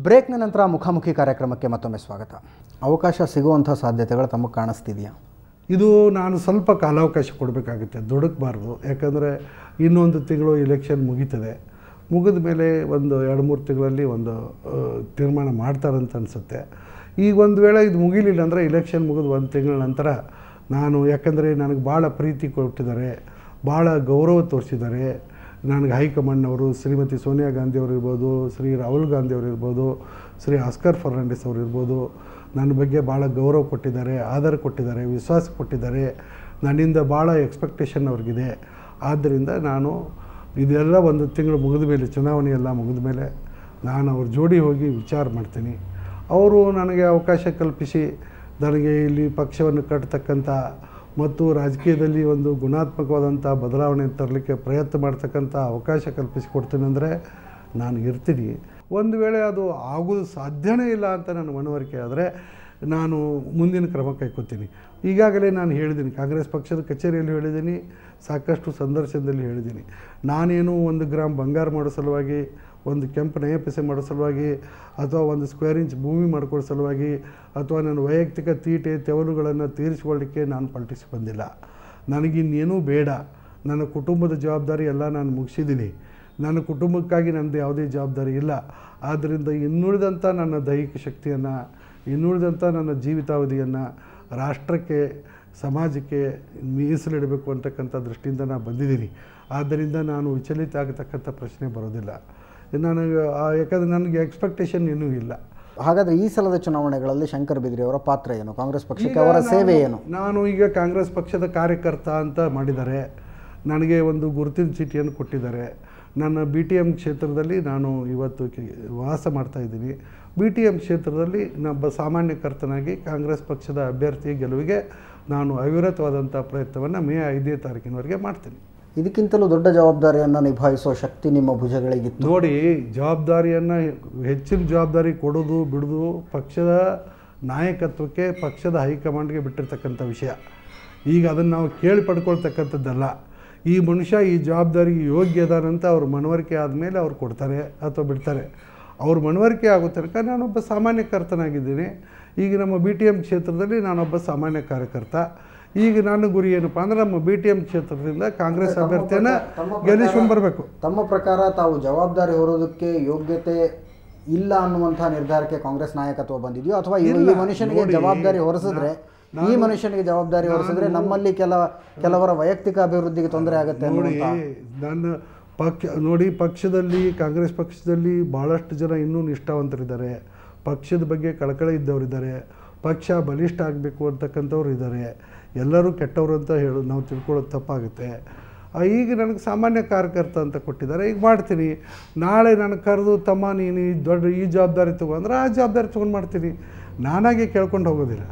ಬ್ರೇಕ್ನ ನಂತರ ಮುಖಾಮುಖಿ ಕಾರ್ಯಕ್ರಮಕ್ಕೆ ಮತ್ತೊಮ್ಮೆ ಸ್ವಾಗತ ಅವಕಾಶ ಸಿಗುವಂಥ ಸಾಧ್ಯತೆಗಳು ತಮಗೆ ಕಾಣಿಸ್ತಿದೆಯಾ ಇದು ನಾನು ಸ್ವಲ್ಪ ಕಾಲಾವಕಾಶ ಕೊಡಬೇಕಾಗುತ್ತೆ ದುಡುಕಬಾರ್ದು ಯಾಕಂದರೆ ಇನ್ನೊಂದು ತಿಂಗಳು ಇಲೆಕ್ಷನ್ ಮುಗೀತದೆ ಮುಗಿದ ಮೇಲೆ ಒಂದು ಎರಡು ಮೂರು ತಿಂಗಳಲ್ಲಿ ಒಂದು ಆ, ತೀರ್ಮಾನ ಮಾಡ್ತಾರಂತ ಅನಿಸುತ್ತೆ ಈಗ ಒಂದು ವೇಳೆ ಇದು ಮುಗಿಲಿಲ್ಲ ಅಂದರೆ ಇಲೆಕ್ಷನ್ ಮುಗಿದು ಒಂದು ತಿಂಗಳ ನಂತರ ನಾನು ಯಾಕಂದರೆ ನನಗೆ ಭಾಳ ಪ್ರೀತಿ ಕೊಟ್ಟಿದ್ದಾರೆ ಭಾಳ ಗೌರವ ತೋರಿಸಿದ್ದಾರೆ ನನಗೆ ಹೈಕಮಾಂಡ್ನವರು ಶ್ರೀಮತಿ ಸೋನಿಯಾ ಗಾಂಧಿ ಅವರು ಇರ್ಬೋದು ಶ್ರೀ ರಾಹುಲ್ ಗಾಂಧಿ ಅವರು ಇರ್ಬೋದು ಶ್ರೀ ಆಸ್ಕರ್ ಫರ್ನಾಂಡಿಸ್ ಅವರು ಇರ್ಬೋದು ನನ್ನ ಬಗ್ಗೆ ಭಾಳ ಗೌರವ ಕೊಟ್ಟಿದ್ದಾರೆ ಆಧಾರ ಕೊಟ್ಟಿದ್ದಾರೆ ವಿಶ್ವಾಸ ಕೊಟ್ಟಿದ್ದಾರೆ ನನ್ನಿಂದ ಭಾಳ ಎಕ್ಸ್ಪೆಕ್ಟೇಷನ್ ಅವ್ರಿಗಿದೆ ಆದ್ದರಿಂದ ನಾನು ಇದೆಲ್ಲ ಒಂದು ತಿಂಗಳು ಮುಗಿದ ಮೇಲೆ ಚುನಾವಣೆ ಎಲ್ಲ ಮುಗಿದ ಮೇಲೆ ನಾನು ಅವ್ರ ಜೋಡಿ ಹೋಗಿ ವಿಚಾರ ಮಾಡ್ತೀನಿ ಅವರು ನನಗೆ ಅವಕಾಶ ಕಲ್ಪಿಸಿ ನನಗೆ ಇಲ್ಲಿ ಪಕ್ಷವನ್ನು ಕಟ್ಟತಕ್ಕಂಥ ಮತ್ತು ರಾಜಕೀಯದಲ್ಲಿ ಒಂದು ಗುಣಾತ್ಮಕವಾದಂಥ ಬದಲಾವಣೆ ತರಲಿಕ್ಕೆ ಪ್ರಯತ್ನ ಮಾಡ್ತಕ್ಕಂಥ ಅವಕಾಶ ಕಲ್ಪಿಸಿಕೊಡ್ತೀನಿ ಅಂದರೆ ನಾನು ಇರ್ತೀನಿ ಒಂದು ವೇಳೆ ಅದು ಆಗೋದು ಸಾಧ್ಯನೇ ಇಲ್ಲ ಅಂತ ನನ್ನ ಮನವರಿಕೆ ಆದರೆ ನಾನು ಮುಂದಿನ ಕ್ರಮ ಕೈಗೊಳ್ತೀನಿ ಈಗಾಗಲೇ ನಾನು ಹೇಳಿದ್ದೀನಿ ಕಾಂಗ್ರೆಸ್ ಪಕ್ಷದ ಕಚೇರಿಯಲ್ಲಿ ಹೇಳಿದ್ದೀನಿ ಸಾಕಷ್ಟು ಸಂದರ್ಶನದಲ್ಲಿ ಹೇಳಿದ್ದೀನಿ ನಾನೇನು ಒಂದು ಗ್ರಾಮ್ ಬಂಗಾರ ಮಾಡೋ ಸಲುವಾಗಿ ಒಂದು ಕೆಂಪು ನಯ ಪೈಸೆ ಮಾಡೋ ಸಲುವಾಗಿ ಅಥವಾ ಒಂದು ಸ್ಕ್ವೇರ್ ಇಂಚ್ ಭೂಮಿ ಮಾಡ್ಕೊಳ್ಳೋ ಸಲುವಾಗಿ ಅಥವಾ ನನ್ನ ವೈಯಕ್ತಿಕ ತೀಟೆ ತೆವಲುಗಳನ್ನು ತೀರಿಸಿಕೊಳ್ಳಿಕ್ಕೆ ನಾನು ಪಾಲಿಟಿಕ್ಸ್ ಬಂದಿಲ್ಲ ನನಗಿನ್ನೇನೂ ಬೇಡ ನನ್ನ ಕುಟುಂಬದ ಜವಾಬ್ದಾರಿ ಎಲ್ಲ ನಾನು ಮುಗಿಸಿದ್ದೀನಿ ನನ್ನ ಕುಟುಂಬಕ್ಕಾಗಿ ನನ್ನದು ಯಾವುದೇ ಜವಾಬ್ದಾರಿ ಇಲ್ಲ ಆದ್ದರಿಂದ ಇನ್ನುಳಿದಂಥ ನನ್ನ ದೈಹಿಕ ಶಕ್ತಿಯನ್ನು ಇನ್ನುಳಿದಂಥ ನನ್ನ ಜೀವಿತಾವಧಿಯನ್ನು ರಾಷ್ಟ್ರಕ್ಕೆ ಸಮಾಜಕ್ಕೆ ಮೀಸಲಿಡಬೇಕು ಅಂತಕ್ಕಂಥ ದೃಷ್ಟಿಯಿಂದ ನಾನು ಬಂದಿದ್ದೀನಿ ಆದ್ದರಿಂದ ನಾನು ವಿಚಲಿತ ಆಗತಕ್ಕಂಥ ಪ್ರಶ್ನೆ ಬರೋದಿಲ್ಲ ನನಗೆ ಆ- ಯಾಕಂದರೆ ನನಗೆ ಎಕ್ಸ್ಪೆಕ್ಟೇಷನ್ ಏನೂ ಇಲ್ಲ ಹಾಗಾದರೆ ಈ ಸಲದ ಚುನಾವಣೆಗಳಲ್ಲಿ ಶಂಕರ್ ಬಿದ್ರಿ ಅವರ ಪಾತ್ರ ಏನು ಕಾಂಗ್ರೆಸ್ ಪಕ್ಷಕ್ಕೆ ಈಗ ಅವರ ನಾನು- ಸೇವೆ ಏನು ನಾನು ಈಗ ಕಾಂಗ್ರೆಸ್ ಪಕ್ಷದ ಕಾರ್ಯಕರ್ತ ಅಂತ ಮಾಡಿದ್ದಾರೆ ನನಗೆ ಒಂದು ಗುರುತಿನ ಚೀಟಿಯನ್ನು ಕೊಟ್ಟಿದ್ದಾರೆ ನನ್ನ ಬಿ ಟಿ ಎಮ್ ಕ್ಷೇತ್ರದಲ್ಲಿ ನಾನು ಇವತ್ತು ಕಿ- ವಾಸ ಮಾಡ್ತಾ ಇದ್ದೀನಿ ಬಿ ಟಿ ಎಮ್ ಕ್ಷೇತ್ರದಲ್ಲಿ ನೊಬ್ಬ ಸಾಮಾನ್ಯಕರ್ತನಾಗಿ ಕಾಂಗ್ರೆಸ್ ಪಕ್ಷದ ಅಭ್ಯರ್ಥಿ ಗೆಲುವಿಗೆ ನಾನು ಅವಿರತವಾದಂಥ ಪ್ರಯತ್ನವನ್ನು ಮೇ ಐದನೇ ತಾರೀಕಿನವರೆಗೆ ಮಾಡ್ತೀನಿ ಇದಕ್ಕಿಂತಲೂ ದೊಡ್ಡ ಜವಾಬ್ದಾರಿಯನ್ನು ನಿಭಾಯಿಸುವ ಶಕ್ತಿ ನಿಮ್ಮ ಭುಜಗಳಿಗಿತ್ತು ನೋಡಿ ಜವಾಬ್ದಾರಿಯನ್ನು ಹೆಚ್ಚಿನ ಜವಾಬ್ದಾರಿ ಕೊಡೋದು ಬಿಡೋದು ಪಕ್ಷದ ನಾಯಕತ್ವಕ್ಕೆ ಪಕ್ಷದ ಹೈಕಮಾಂಡ್ಗೆ ಬಿಟ್ಟಿರ್ತಕ್ಕಂಥ ವಿಷಯ ಈಗ ಅದನ್ನು ನಾವು ಕೇಳಿ ಪಡ್ಕೊಳ್ತಕ್ಕಂಥದ್ದಲ್ಲ ಈ ಮನುಷ್ಯ ಈ ಜವಾಬ್ದಾರಿಗೆ ಯೋಗ್ಯ ಅದಾನಂತ ಅವ್ರ ಮನವರಿಕೆ ಆದಮೇಲೆ ಅವ್ರು ಕೊಡ್ತಾರೆ ಅಥವಾ ಬಿಡ್ತಾರೆ ಅವ್ರ ಮನವರಿಕೆ ಆಗೋ ತನಕ ನಾನೊಬ್ಬ ಸಾಮಾನ್ಯಕರ್ತನಾಗಿದ್ದೀನಿ ಈಗ ನಮ್ಮ ಬಿ ಟಿ ಎಮ್ ಕ್ಷೇತ್ರದಲ್ಲಿ ನಾನೊಬ್ಬ ಸಾಮಾನ್ಯ ಕಾರ್ಯಕರ್ತ ಈಗ ನನ್ನ ಗುರಿ ಏನಪ್ಪ ಅಂದರೆ ನಮ್ಮ ಬಿ ಟಿ ಎಮ್ ಕ್ಷೇತ್ರದಿಂದ ಕಾಂಗ್ರೆಸ್ ಅಭ್ಯರ್ಥಿಯನ್ನು ಗೆಲ್ಲಿಸ್ಕೊಂಡು ಬರಬೇಕು ತಮ್ಮ ಪ್ರಕಾರ ತಾವು ಜವಾಬ್ದಾರಿ ಹೊರೋದಕ್ಕೆ ಯೋಗ್ಯತೆ ಇಲ್ಲ ಅನ್ನುವಂಥ ನಿರ್ಧಾರಕ್ಕೆ ಕಾಂಗ್ರೆಸ್ ನಾಯಕತ್ವ ಬಂದಿದೆಯೋ ಅಥವಾ ಈ ಈ ಮನುಷ್ಯನಿಗೆ ನೋಡಿ, ಜವಾಬ್ದಾರಿ ಹೊರಿಸಿದ್ರೆ ಈ ಮನುಷ್ಯನಿಗೆ ಜವಾಬ್ದಾರಿ ಹೊರಿಸಿದ್ರೆ ನಮ್ಮಲ್ಲಿ ಕೆಲ ಕೆಲವರ ವೈಯಕ್ತಿಕ ಅಭಿವೃದ್ಧಿಗೆ ತೊಂದರೆ ಆಗುತ್ತೆ ನೋಡಿ ಅನ್ನುವಂಥ ನನ್ನ ಪಕ್ಷ ನೋಡಿ ಪಕ್ಷದಲ್ಲಿ ಕಾಂಗ್ರೆಸ್ ಪಕ್ಷದಲ್ಲಿ ಭಾಳಷ್ಟು ಜನ ಇನ್ನೂ ನಿಷ್ಠಾವಂತರಿದ್ದಾರೆ ಪಕ್ಷದ ಬಗ್ಗೆ ಕಳಕಳಿ ಇದ್ದವರಿದ್ದಾರೆ ಪಕ್ಷ ಬಲಿಷ್ಠ ಆಗಬೇಕು ಅಂತಕ್ಕಂಥವ್ರು ಇದ್ದಾರೆ ಎಲ್ಲರೂ ಕೆಟ್ಟವರು ಅಂತ ಹೇಳು ನಾವು ತಿಳ್ಕೊಳ್ಳೋದು ತಪ್ಪಾಗುತ್ತೆ ಆ, ಈಗ ನನಗೆ ಸಾಮಾನ್ಯ ಕಾರ್ಯಕರ್ತ ಅಂತ ಕೊಟ್ಟಿದ್ದಾರೆ ಈಗ ಮಾಡ್ತೀನಿ ನಾಳೆ ನನಗೆ ಕರೆದು ತಮ್ಮ ನೀನು ಈ ದೊಡ್ಡ ಈ ಜವಾಬ್ದಾರಿ ತೊಗೊಂಡ್ರೆ ಆ ಜವಾಬ್ದಾರಿ ತೊಗೊಂಡು ಮಾಡ್ತೀನಿ ನಾನಾಗೆ ಕೇಳ್ಕೊಂಡು ಹೋಗೋದಿಲ್ಲ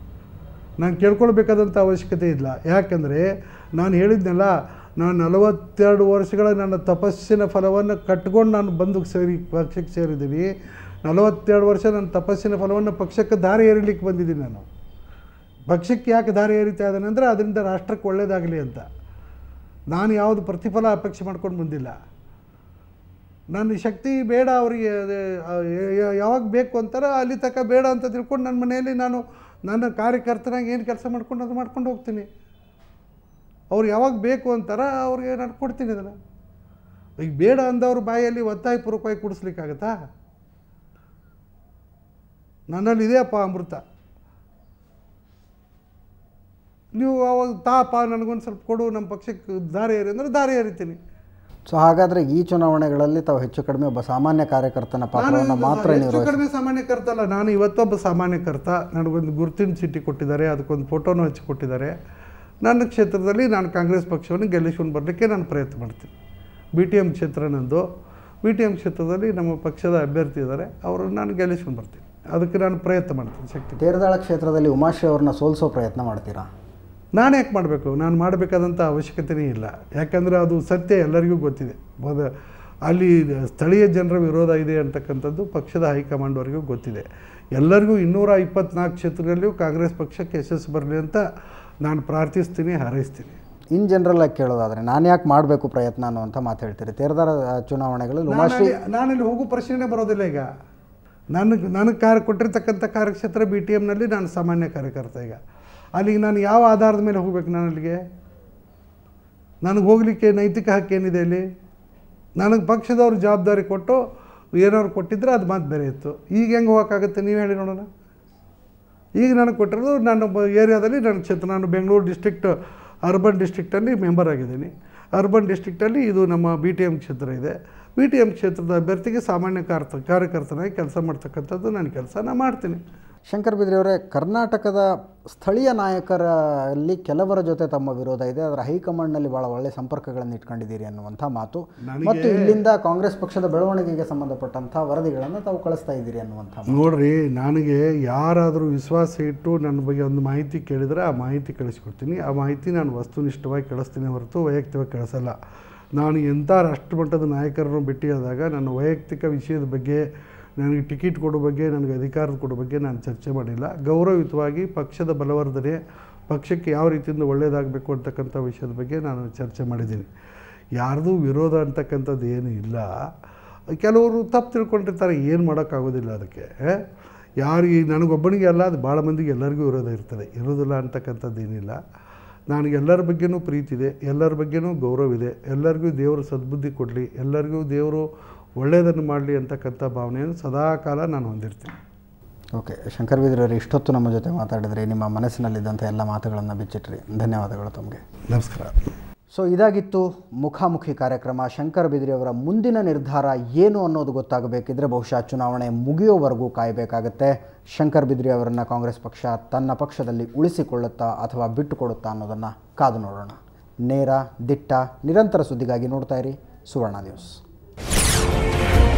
ನಾನು ಕೇಳ್ಕೊಳ್ಬೇಕಾದಂಥ ಅವಶ್ಯಕತೆ ಇಲ್ಲ ಯಾಕಂದರೆ ನಾನು ಹೇಳಿದ್ನಲ್ಲ ನಾನು ನಲವತ್ತೆರಡು ವರ್ಷಗಳ ನನ್ನ ತಪಸ್ಸಿನ ಫಲವನ್ನು ಕಟ್ಕೊಂಡು ನಾನು ಬಂದು ಸೇರಿ ಪಕ್ಷಕ್ಕೆ ಸೇರಿದ್ದೀನಿ ನಲವತ್ತೆರಡು ವರ್ಷ ನನ್ನ ತಪಸ್ಸಿನ ಫಲವನ್ನು ಪಕ್ಷಕ್ಕೆ ದಾರಿ ಏರಿಲಿಕ್ಕೆ ಬಂದಿದ್ದೀನಿ ನಾನು ಪಕ್ಷಕ್ಕೆ ಯಾಕೆ ದಾರಿ ಏರಿತಾ ಇದ್ದಾನೆ ಅಂದರೆ ಅದರಿಂದ ರಾಷ್ಟ್ರಕ್ಕೆ ಒಳ್ಳೆಯದಾಗಲಿ ಅಂತ ನಾನು ಯಾವುದು ಪ್ರತಿಫಲ ಅಪೇಕ್ಷೆ ಮಾಡ್ಕೊಂಡು ಬಂದಿಲ್ಲ ನನ್ನ ಶಕ್ತಿ ಬೇಡ ಅವರಿಗೆ ಯಾವಾಗ ಬೇಕು ಅಂತಾರ ಅಲ್ಲಿ ತನಕ ಬೇಡ ಅಂತ ತಿಳ್ಕೊಂಡು ನನ್ನ ಮನೆಯಲ್ಲಿ ನಾನು ನನ್ನ ಕಾರ್ಯಕರ್ತನಾಗಿ ಏನು ಕೆಲಸ ಮಾಡ್ಕೊಂಡು ಅದು ಮಾಡ್ಕೊಂಡು ಹೋಗ್ತೀನಿ ಅವ್ರು ಯಾವಾಗ ಬೇಕು ಅಂತಾರ ಅವ್ರಿಗೆ ನಾನು ಕೊಡ್ತೀನಿ ಅದನ್ನು ಈಗ ಬೇಡ ಅಂದವ್ರ ಬಾಯಲ್ಲಿ ಒತ್ತಾಯಪೂರ್ವಕವಾಗಿ ಕುಡಿಸ್ಲಿಕ್ಕಾಗತ್ತಾ ನನ್ನಲ್ಲಿ ಇದೆಯಪ್ಪ ಅಮೃತ ನೀವು ಅವಾಗ ತಾಪ ನನಗೊಂದು ಸ್ವಲ್ಪ ಕೊಡು ನಮ್ಮ ಪಕ್ಷಕ್ಕೆ ದಾರಿ ಏರಿ ಅಂದರೆ ದಾರಿ ಏರಿತೀನಿ ಸೊ ಹಾಗಾದರೆ ಈ ಚುನಾವಣೆಗಳಲ್ಲಿ ತಾವು ಹೆಚ್ಚು ಕಡಿಮೆ ಒಬ್ಬ ಸಾಮಾನ್ಯ ಕಾರ್ಯಕರ್ತನ ಪಾತ್ರವನ್ನು ಮಾತ್ರ ಹೆಚ್ಚು ನಿರ್ವಹಿಸಿ ಕಡಿಮೆ ಸಾಮಾನ್ಯಕರ್ತ ಅಲ್ಲ ನಾನು ಇವತ್ತೊಬ್ಬ ಸಾಮಾನ್ಯಕರ್ತ ನನಗೊಂದು ಗುರುತಿನ ಚೀಟಿ ಕೊಟ್ಟಿದ್ದಾರೆ ಅದಕ್ಕೊಂದು ಫೋಟೋನು ಹಚ್ಚಿ ಕೊಟ್ಟಿದ್ದಾರೆ ನನ್ನ ಕ್ಷೇತ್ರದಲ್ಲಿ ನಾನು ಕಾಂಗ್ರೆಸ್ ಪಕ್ಷವನ್ನು ಗೆಲ್ಲಿಸ್ಕೊಂಡು ಬರಲಿಕ್ಕೆ ನಾನು ಪ್ರಯತ್ನ ಮಾಡ್ತೀನಿ ಬಿ ಟಿ ಎಮ್ ಕ್ಷೇತ್ರ ನಂದು ಬಿ ಟಿ ಎಮ್ ಕ್ಷೇತ್ರದಲ್ಲಿ ನಮ್ಮ ಪಕ್ಷದ ಅಭ್ಯರ್ಥಿ ಇದ್ದಾರೆ ಅವರನ್ನು ನಾನು ಗೆಲ್ಲಿಸ್ಕೊಂಡು ಬರ್ತೀನಿ ಅದಕ್ಕೆ ನಾನು ಪ್ರಯತ್ನ ಮಾಡ್ತೀನಿ ಶಕ್ತಿ ತೇರದಾಳ ಕ್ಷೇತ್ರದಲ್ಲಿ ಉಮಾಶ್ರೀ ಅವ್ರನ್ನ ಸೋಲಿಸೋ ಪ್ರಯತ್ನ ಮಾಡ್ತೀರಾ ನಾನು ಯಾಕೆ ಮಾಡಬೇಕು ನಾನು ಮಾಡಬೇಕಾದಂಥ ಅವಶ್ಯಕತೆಯೇ ಇಲ್ಲ ಯಾಕಂದರೆ ಅದು ಸತ್ಯ ಎಲ್ಲರಿಗೂ ಗೊತ್ತಿದೆ ಮೊದ ಅಲ್ಲಿ ಸ್ಥಳೀಯ ಜನರ ವಿರೋಧ ಇದೆ ಅಂತಕ್ಕಂಥದ್ದು ಪಕ್ಷದ ಹೈಕಮಾಂಡ್ವರೆಗೂ ಗೊತ್ತಿದೆ ಎಲ್ಲರಿಗೂ ಇನ್ನೂರ ಇಪ್ಪತ್ನಾಲ್ಕು ಕ್ಷೇತ್ರದಲ್ಲಿಯೂ ಕಾಂಗ್ರೆಸ್ ಪಕ್ಷಕ್ಕೆ ಯಶಸ್ಸು ಬರಲಿ ಅಂತ ನಾನು ಪ್ರಾರ್ಥಿಸ್ತೀನಿ ಹಾರೈಸ್ತೀನಿ ಇನ್ ಜನರಲ್ ಆಗಿ ಕೇಳೋದಾದ್ರೆ ನಾನು ಯಾಕೆ ಮಾಡಬೇಕು ಪ್ರಯತ್ನ ಅನ್ನುವಂಥ ಮಾತು ಹೇಳ್ತೀರಿ ತೇರದಾಳ ಚುನಾವಣೆಗಳಲ್ಲಿ ಉಮಾಶ್ರೀ ನಾನಲ್ಲಿ- ನಾನಲ್ಲಿ ಹೋಗೋ ಪ್ರಶ್ನೆನೇ ಬರೋದಿಲ್ಲ ಈಗ ನನಗೆ ನನಗೆ ಕಾರ್ಯ ಕೊಟ್ಟಿರ್ತಕ್ಕಂಥ ಕಾರ್ಯಕ್ಷೇತ್ರ ಬಿ ಟಿ ಎಮ್ನಲ್ಲಿ ನಾನು ಸಾಮಾನ್ಯ ಕಾರ್ಯಕರ್ತ ಈಗ ಅಲ್ಲಿಗೆ ನಾನು ಯಾವ ಆಧಾರದ ಮೇಲೆ ಹೋಗ್ಬೇಕು ನಾನು ಅಲ್ಲಿಗೆ ನನಗೆ ಹೋಗಲಿಕ್ಕೆ ನೈತಿಕ ಹಕ್ಕೇನಿದೆ ಇಲ್ಲಿ ನನಗೆ ಪಕ್ಷದವ್ರು ಜವಾಬ್ದಾರಿ ಕೊಟ್ಟು ಏನಾದ್ರು ಕೊಟ್ಟಿದ್ರೆ ಅದು ಮಾತು ಬೇರೆ ಇತ್ತು ಈಗ ಹೆಂಗೆ ಹೋಗೋಕ್ಕಾಗುತ್ತೆ ನೀವು ಹೇಳಿ ನೋಡೋಣ ಈಗ ನನಗೆ ಕೊಟ್ಟಿರೋದು ನನ್ನ ಬ- ಏರಿಯಾದಲ್ಲಿ ನನ್ನ ಕ್ಷೇತ್ರ ನಾನು ಬೆಂಗಳೂರು ಡಿಸ್ಟ್ರಿಕ್ಟ್ ಅರ್ಬನ್ ಡಿಸ್ಟ್ರಿಕ್ಟಲ್ಲಿ ಮೆಂಬರ್ ಆಗಿದ್ದೀನಿ ಅರ್ಬನ್ ಡಿಸ್ಟ್ರಿಕ್ಟಲ್ಲಿ ಇದು ನಮ್ಮ ಬಿ ಟಿ ಎಮ್ ಕ್ಷೇತ್ರ ಇದೆ ಬಿ ಟಿ ಎಮ್ ಕ್ಷೇತ್ರದ ಅಭ್ಯರ್ಥಿಗೆ ಸಾಮಾನ್ಯ ಕಾರ್ತ ಕಾರ್ಯಕರ್ತನಾಗಿ ಕೆಲಸ ಮಾಡ್ತಕ್ಕಂಥದ್ದು ನನ್ನ ಕೆಲಸ ನಾನು ಮಾಡ್ತೀನಿ ಶಂಕರ್ ಬಿದ್ರಿ ಅವರೇ ಕರ್ನಾಟಕದ ಸ್ಥಳೀಯ ನಾಯಕರಲ್ಲಿ ಕೆಲವರ ಜೊತೆ ತಮ್ಮ ವಿರೋಧ ಇದೆ ಅದರ ಹೈಕಮಾಂಡ್ನಲ್ಲಿ ಭಾಳ ಒಳ್ಳೆ ಸಂಪರ್ಕಗಳನ್ನು ಇಟ್ಕೊಂಡಿದ್ದೀರಿ ಅನ್ನುವಂಥ ಮಾತು ನನಗೆ- ಮತ್ತು ಇಲ್ಲಿಂದ ಕಾಂಗ್ರೆಸ್ ಪಕ್ಷದ ಬೆಳವಣಿಗೆಗೆ ಸಂಬಂಧಪಟ್ಟಂಥ ವರದಿಗಳನ್ನು ತಾವು ಕಳಿಸ್ತಾ ಇದ್ದೀರಿ ಅನ್ನುವಂಥ ಮಾತು. ನೋಡ್ರಿ ನನಗೆ ಯಾರಾದರೂ ವಿಶ್ವಾಸ ಇಟ್ಟು ನನ್ನ ಬಗ್ಗೆ ಒಂದು ಮಾಹಿತಿ ಕೇಳಿದರೆ ಆ ಮಾಹಿತಿ ಕಳಿಸ್ಕೊಡ್ತೀನಿ ಆ ಮಾಹಿತಿ ನಾನು ವಸ್ತುನಿಷ್ಠವಾಗಿ ಕಳಿಸ್ತೀನಿ ಹೊರತು ವೈಯಕ್ತಿಕವಾಗಿ ಕಳಿಸಲ್ಲ ನಾನು ಎಂಥ ರಾಷ್ಟ್ರಮಟ್ಟದ ನಾಯಕರನ್ನು ಭೇಟಿಯಾದಾಗ ನನ್ನ ವೈಯಕ್ತಿಕ ವಿಷಯದ ಬಗ್ಗೆ ನನಗೆ ಟಿಕೆಟ್ ಕೊಡೋ ಬಗ್ಗೆ ನನಗೆ ಅಧಿಕಾರದ ಕೊಡೋ ಬಗ್ಗೆ ನಾನು ಚರ್ಚೆ ಮಾಡಿಲ್ಲ ಗೌರವಯುತವಾಗಿ ಪಕ್ಷದ ಬಲವರ್ಧನೆ ಪಕ್ಷಕ್ಕೆ ಯಾವ ರೀತಿಯಿಂದ ಒಳ್ಳೆಯದಾಗಬೇಕು ಅಂತಕ್ಕಂಥ ವಿಷಯದ ಬಗ್ಗೆ ನಾನು ಚರ್ಚೆ ಮಾಡಿದ್ದೀನಿ ಯಾರ್ದು ವಿರೋಧ ಅಂತಕ್ಕಂಥದ್ದು ಏನೂ ಇಲ್ಲ ಕೆಲವರು ತಪ್ಪು ತಿಳ್ಕೊಂಡಿರ್ತಾರೆ ಏನು ಮಾಡೋಕ್ಕಾಗೋದಿಲ್ಲ ಅದಕ್ಕೆ ಯಾರು ಈ ನನಗೊಬ್ಬನಿಗೆ ಅಲ್ಲ ಅದು ಭಾಳ ಮಂದಿಗೆ ಎಲ್ಲರಿಗೂ ವಿರೋಧ ಇರ್ತದೆ ಇರೋದಿಲ್ಲ ಅಂತಕ್ಕಂಥದ್ದು ಏನಿಲ್ಲ ನನಗೆ ಎಲ್ಲರ ಬಗ್ಗೆನೂ ಪ್ರೀತಿ ಇದೆ ಎಲ್ಲರ ಬಗ್ಗೆನೂ ಗೌರವ ಇದೆ ಎಲ್ಲರಿಗೂ ದೇವರು ಸದ್ಬುದ್ಧಿ ಕೊಡಲಿ ಎಲ್ಲರಿಗೂ ದೇವರು ಒಳ್ಳೆಯದನ್ನು ಮಾಡಲಿ ಅಂತಕ್ಕಂಥ ಭಾವನೆಯನ್ನು ಸದಾ ಕಾಲ ನಾನು ಹೊಂದಿರ್ತೀನಿ ಓಕೆ ಶಂಕರ್ ಬಿದ್ರಿ ಅವರು ಇಷ್ಟೊತ್ತು ನಮ್ಮ ಜೊತೆ ಮಾತಾಡಿದ್ರಿ ನಿಮ್ಮ ಮನಸ್ಸಿನಲ್ಲಿದ್ದಂಥ ಎಲ್ಲ ಮಾತುಗಳನ್ನು ಬಿಚ್ಚಿಟ್ರಿ ಧನ್ಯವಾದಗಳು ತಮಗೆ ನಮಸ್ಕಾರ ಸೊ ಇದಾಗಿತ್ತು ಮುಖಾಮುಖಿ ಕಾರ್ಯಕ್ರಮ ಶಂಕರ್ ಬಿದ್ರಿ ಅವರ ಮುಂದಿನ ನಿರ್ಧಾರ ಏನು ಅನ್ನೋದು ಗೊತ್ತಾಗಬೇಕಿದ್ರೆ ಬಹುಶಃ ಚುನಾವಣೆ ಮುಗಿಯೋವರೆಗೂ ಕಾಯಬೇಕಾಗತ್ತೆ ಶಂಕರ್ ಬಿದ್ರಿ ಅವರನ್ನು ಕಾಂಗ್ರೆಸ್ ಪಕ್ಷ ತನ್ನ ಪಕ್ಷದಲ್ಲಿ ಉಳಿಸಿಕೊಳ್ಳುತ್ತಾ ಅಥವಾ ಬಿಟ್ಟುಕೊಡುತ್ತಾ ಅನ್ನೋದನ್ನು ಕಾದು ನೋಡೋಣ ನೇರ ದಿಟ್ಟ ನಿರಂತರ ಸುದ್ದಿಗಾಗಿ ನೋಡ್ತಾ ಇರಿ ಸುವರ್ಣ ನ್ಯೂಸ್